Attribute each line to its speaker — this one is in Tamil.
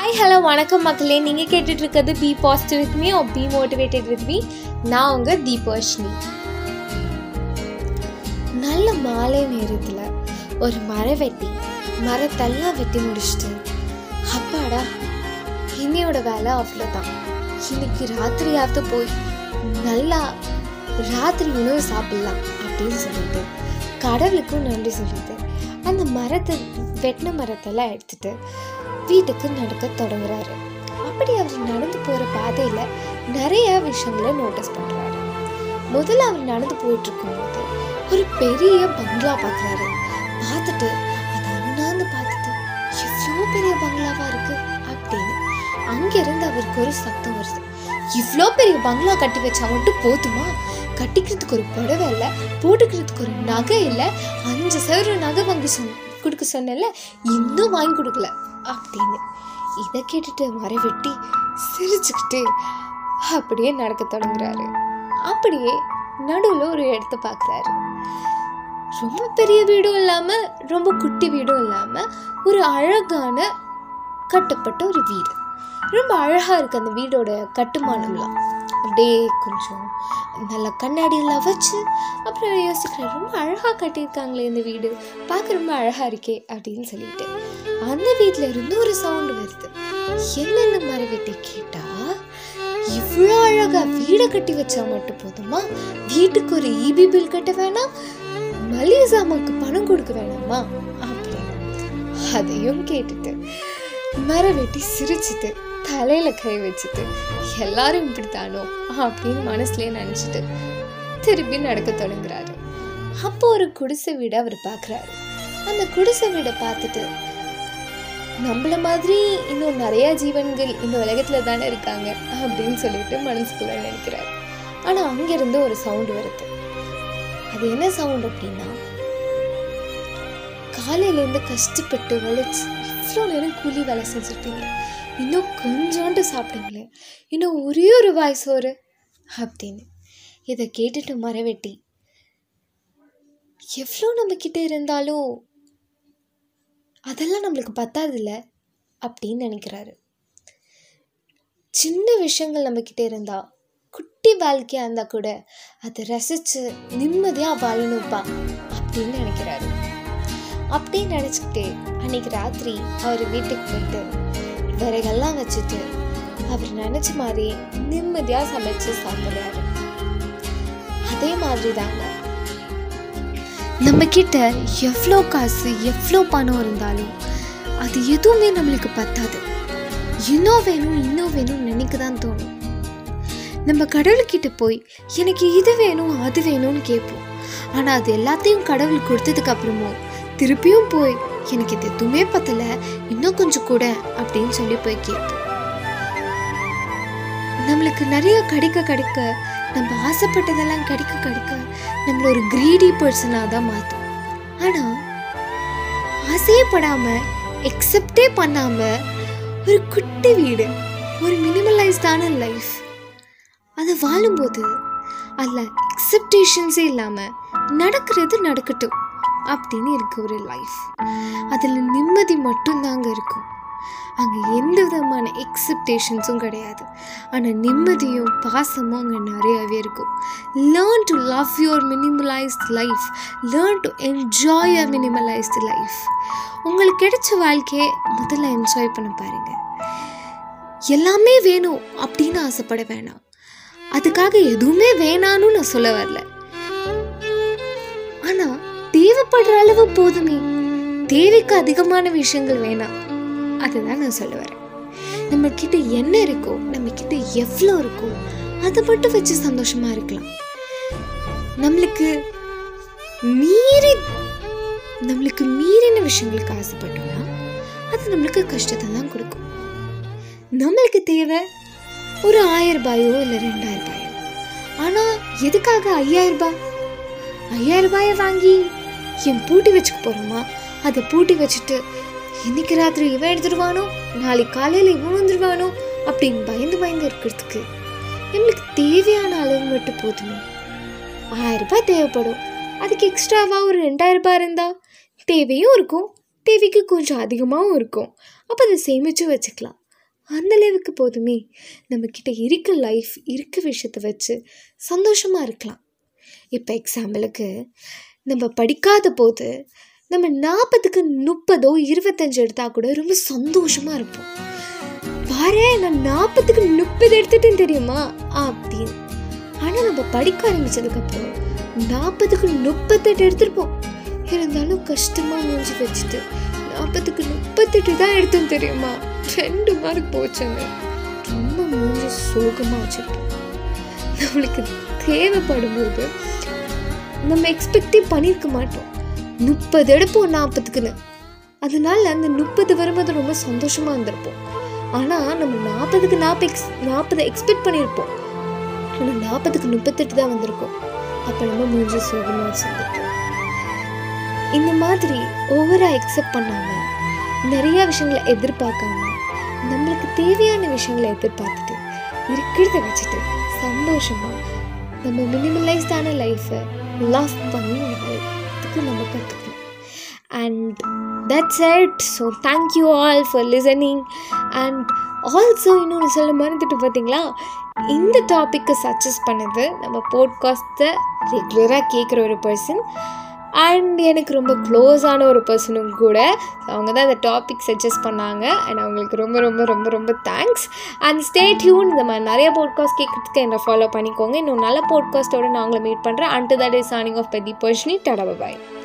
Speaker 1: ஹாய் ஹலோ வணக்கம் மக்களே நீங்கள் கேட்டுட்டு இருக்கிறது be positive with me or be motivated with me நான் உங்கள் தீபர்ஷினி நல்ல மாலை நேரத்தில் ஒரு மரம் வெட்டி மரத்தெல்லாம் வெட்டி முடிச்சிட்டு அப்பாடா இன்னையோட வேலை அவ்வளோதான் இன்னைக்கு ராத்திரியாவது போய் நல்லா ராத்திரி உணவு சாப்பிடலாம் அப்படின்னு சொல்லிட்டு கடவுளுக்கும் நன்றி சொல்லிட்டு அந்த மரத்தை வெட்டின மரத்தெல்லாம் எடுத்துட்டு வீட்டுக்கு நடக்க தொடங்குறாரு அப்படி அவர் நடந்து போகிற பாதையில் நிறைய விஷயங்களை நோட்டீஸ் பண்ணுறாரு முதல்ல அவர் நடந்து போயிட்டு இருக்கும்போது ஒரு பெரிய பங்களா பார்க்குறாரு பார்த்துட்டு அதை அண்ணாந்து பார்த்துட்டு எவ்வளோ பெரிய பங்களாவா இருக்கு அப்படின்னு அங்கிருந்து அவருக்கு ஒரு சத்தம் வருது இவ்வளோ பெரிய பங்களா கட்டி வச்சா மட்டும் போதுமா கட்டிக்கிறதுக்கு ஒரு புடவை இல்லை போட்டுக்கிறதுக்கு ஒரு நகை இல்லை அஞ்சு சவர நகை வாங்கி சொன்ன கொடுக்க சொன்னல இன்னும் வாங்கி கொடுக்கல அப்படின்னு இதை கேட்டுட்டு மர வெட்டி சிரிச்சுக்கிட்டு அப்படியே நடக்க தொடங்குறாரு அப்படியே நடுவில் ஒரு இடத்த பார்க்குறாரு ரொம்ப பெரிய வீடும் இல்லாமல் ரொம்ப குட்டி வீடும் இல்லாமல் ஒரு அழகான கட்டப்பட்ட ஒரு வீடு ரொம்ப அழகாக இருக்குது அந்த வீடோட கட்டுமானம்லாம் அப்படியே கொஞ்சம் நல்லா கண்ணாடியெல்லாம் வச்சு அப்புறம் யோசிக்கிறேன் ரொம்ப அழகாக கட்டியிருக்காங்களே இந்த வீடு பார்க்க ரொம்ப அழகாக இருக்கே அப்படின்னு சொல்லிட்டு அந்த வீட்டில் இருந்து ஒரு சவுண்டு வருது என்னென்ன மர வெட்டி கேட்டா இவ்வளோ அழகா வீடை கட்டி வச்சா மட்டும் போதுமா வீட்டுக்கு ஒரு இபி பில் கட்ட வேணாம் மளிகை சாமானுக்கு பணம் கொடுக்க வேணாமா அப்படின்னு அதையும் கேட்டுட்டு மர வெட்டி சிரிச்சுட்டு தலையில கை வச்சுட்டு எல்லாரும் இப்படித்தானோ அப்படின்னு மனசுலயே நினைச்சிட்டு திருப்பி நடக்க தொடங்குறாரு அப்போ ஒரு குடிசை வீடை அவர் பார்க்குறாரு அந்த குடிசை வீடை பார்த்துட்டு நம்மள மாதிரி இன்னும் நிறைய ஜீவன்கள் இந்த உலகத்துல தானே இருக்காங்க அப்படின்னு சொல்லிட்டு மனசுக்குள்ள நினைக்கிறாரு ஆனா அங்கிருந்து ஒரு சவுண்ட் வருது அது என்ன சவுண்ட் அப்படின்னா காலையில இருந்து கஷ்டப்பட்டு வலிச்சு இவ்வளோ நேரம் கூலி வேலை செஞ்சுருப்பீங்க இன்னும் கொஞ்சோண்டு சாப்பிடுங்களேன் இன்னும் ஒரே ஒரு வாய் சோறு அப்படின்னு இதை கேட்டுட்டு மரவெட்டி எவ்வளோ நம்மக்கிட்ட இருந்தாலும் அதெல்லாம் நம்மளுக்கு பத்தாதுல்ல அப்படின்னு நினைக்கிறாரு சின்ன விஷயங்கள் நம்மக்கிட்ட இருந்தால் குட்டி வாழ்க்கையாக இருந்தால் கூட அதை ரசித்து நிம்மதியாக வாழணும்ப்பா அப்படின்னு நினைக்கிறாரு அப்படின்னு நினச்சிக்கிட்டே அன்னைக்கு ராத்திரி அவர் வீட்டுக்கு போயிட்டு விறகெல்லாம் வச்சுட்டு அவர் நினச்ச மாதிரி நிம்மதியாக சமைச்சு சாப்பிட்றாரு அதே மாதிரி தாங்க நம்ம கிட்ட எவ்வளோ காசு எவ்வளோ பணம் இருந்தாலும் அது எதுவுமே நம்மளுக்கு பத்தாது இன்னும் வேணும் இன்னும் வேணும் நினைக்க தான் தோணும் நம்ம கடவுள்கிட்ட போய் எனக்கு இது வேணும் அது வேணும்னு கேட்போம் ஆனால் அது எல்லாத்தையும் கடவுள் கொடுத்ததுக்கு அப்புறமும் திருப்பியும் போய் எனக்கு இது எதுவுமே பத்தல இன்னும் கொஞ்சம் கூட அப்படின்னு சொல்லி போய் கேட்போம் நம்மளுக்கு நிறைய கிடைக்க கிடைக்க நம்ம ஆசைப்பட்டதெல்லாம் கிடைக்க கிடைக்க நம்மள ஒரு கிரீடி பர்சனாக தான் மாற்றும் ஆனால் ஆசையே படாமல் எக்ஸப்டே பண்ணாமல் ஒரு குட்டி வீடு ஒரு மினிமலைஸ்டான லைஃப் அதை வாழும்போது அதில் எக்ஸப்டேஷன்ஸே இல்லாமல் நடக்கிறது நடக்கட்டும் அப்படின்னு இருக்க ஒரு லைஃப் அதில் நிம்மதி மட்டும்தாங்க இருக்கும் அங்கே எந்த விதமான எக்ஸப்டேஷன்ஸும் கிடையாது ஆனால் நிம்மதியும் பாசமும் அங்கே நிறையவே இருக்கும் learn to love your minimalist life learn to enjoy a minimalist life உங்களுக்கு கிடைச்ச வாழ்க்கையை முதல்ல என்ஜாய் பண்ண பாருங்க எல்லாமே வேணும் அப்படின்னு ஆசைப்பட வேணாம் அதுக்காக எதுவுமே வேணான்னு நான் சொல்ல வரல ஆனால் தேவைப்படுற அளவு போதுமே தேவைக்கு அதிகமான விஷயங்கள் வேணாம் அதுதான் நான் சொல்ல வரேன் நம்ம கிட்ட என்ன இருக்கோ நம்ம கிட்ட எவ்வளோ இருக்கோ அதை மட்டும் வச்சு சந்தோஷமா இருக்கலாம் நம்மளுக்கு மீறி நம்மளுக்கு மீறின விஷயங்களுக்கு ஆசைப்பட்டோம்னா அது நம்மளுக்கு கஷ்டத்தை தான் கொடுக்கும் நம்மளுக்கு தேவை ஒரு ஆயிரம் ரூபாயோ இல்லை ரெண்டாயிரம் ரூபாயோ ஆனால் எதுக்காக ஐயாயிரம் ரூபாய் ஐயாயிரம் ரூபாயை வாங்கி என் பூட்டி வச்சுக்க போகிறோமா அதை பூட்டி வச்சுட்டு இன்னைக்கு ராத்திரி இவன் எடுத்துருவானோ நாளைக்கு காலையில் இவன் வந்துடுவானோ அப்படின்னு பயந்து பயந்து இருக்கிறதுக்கு நம்மளுக்கு தேவையான அளவு மட்டும் போதுமே ஆயிரம் ரூபாய் தேவைப்படும் அதுக்கு எக்ஸ்ட்ராவாக ஒரு ரெண்டாயிரம் ரூபாய் இருந்தால் தேவையும் இருக்கும் தேவைக்கு கொஞ்சம் அதிகமாகவும் இருக்கும் அப்போ அதை சேமித்து வச்சுக்கலாம் அந்த அளவுக்கு போதுமே நம்மக்கிட்ட இருக்க லைஃப் இருக்க விஷயத்தை வச்சு சந்தோஷமாக இருக்கலாம் இப்போ எக்ஸாம்பிளுக்கு நம்ம படிக்காத போது நம்ம நாற்பதுக்கு முப்பதோ இருபத்தஞ்சு எடுத்தால் கூட ரொம்ப சந்தோஷமாக இருப்போம் பாரு நான் நாற்பதுக்கு முப்பது எடுத்துட்டேன்னு தெரியுமா அப்படின்னு ஆனால் நம்ம படிக்க ஆரம்பிச்சதுக்கப்புறம் நாற்பதுக்கு முப்பத்தெட்டு எடுத்திருப்போம் இருந்தாலும் கஷ்டமாக மூஞ்சி வச்சுட்டு நாற்பதுக்கு முப்பத்தெட்டு தான் எடுத்தோம் தெரியுமா ரெண்டு மார்க் போச்சுங்க ரொம்ப மூஞ்சி சோகமாக வச்சுருப்போம் நம்மளுக்கு தேவைப்படும் போது நம்ம எக்ஸ்பெக்டே பண்ணியிருக்க மாட்டோம் முப்பது எடுப்போம் நாற்பதுக்குன்னு அதனால அந்த முப்பது வரும்போது ரொம்ப சந்தோஷமாக இருந்திருப்போம் ஆனால் நம்ம நாற்பதுக்கு நாற்பது எக்ஸ் நாற்பது எக்ஸ்பெக்ட் பண்ணியிருப்போம் ஆனால் நாற்பதுக்கு முப்பத்தெட்டு தான் வந்திருக்கும் அப்போ நம்ம மூஞ்சி சோகமாக வச்சுருந்துருப்போம் இந்த மாதிரி ஓவராக எக்ஸெப்ட் பண்ணாமல் நிறையா விஷயங்களை எதிர்பார்க்காம நம்மளுக்கு தேவையான விஷயங்களை எதிர்பார்த்துட்டு இருக்கிறத வச்சுட்டு சந்தோஷமாக நம்ம மினிமலைஸ்டான லைஃப்பை லவ் பண்ணி வாழ்றதுக்கு நம்ம கற்றுக்கணும் and that's it so thank you all for listening and also இன்னொன்று சொல்ல மறந்துட்டு பார்த்தீங்களா இந்த டாப்பிக்கை சஜஸ்ட் பண்ணது நம்ம போட்காஸ்ட்டை ரெகுலராக கேட்குற ஒரு பர்சன் அண்ட் எனக்கு ரொம்ப க்ளோஸான ஒரு பர்சனும் கூட அவங்க தான் அந்த டாபிக் சஜஸ்ட் பண்ணாங்க அண்ட் அவங்களுக்கு ரொம்ப ரொம்ப ரொம்ப ரொம்ப தேங்க்ஸ் அண்ட் ஸ்டே டியூன் இந்த மாதிரி நிறைய போட்காஸ்ட் கேட்கறதுக்கு என்னை ஃபாலோ பண்ணிக்கோங்க இன்னும் நல்ல போட்காஸ்ட்டோட நான் உங்களை மீட் பண்ணுறேன் and that is signing off Deepharshini tata bye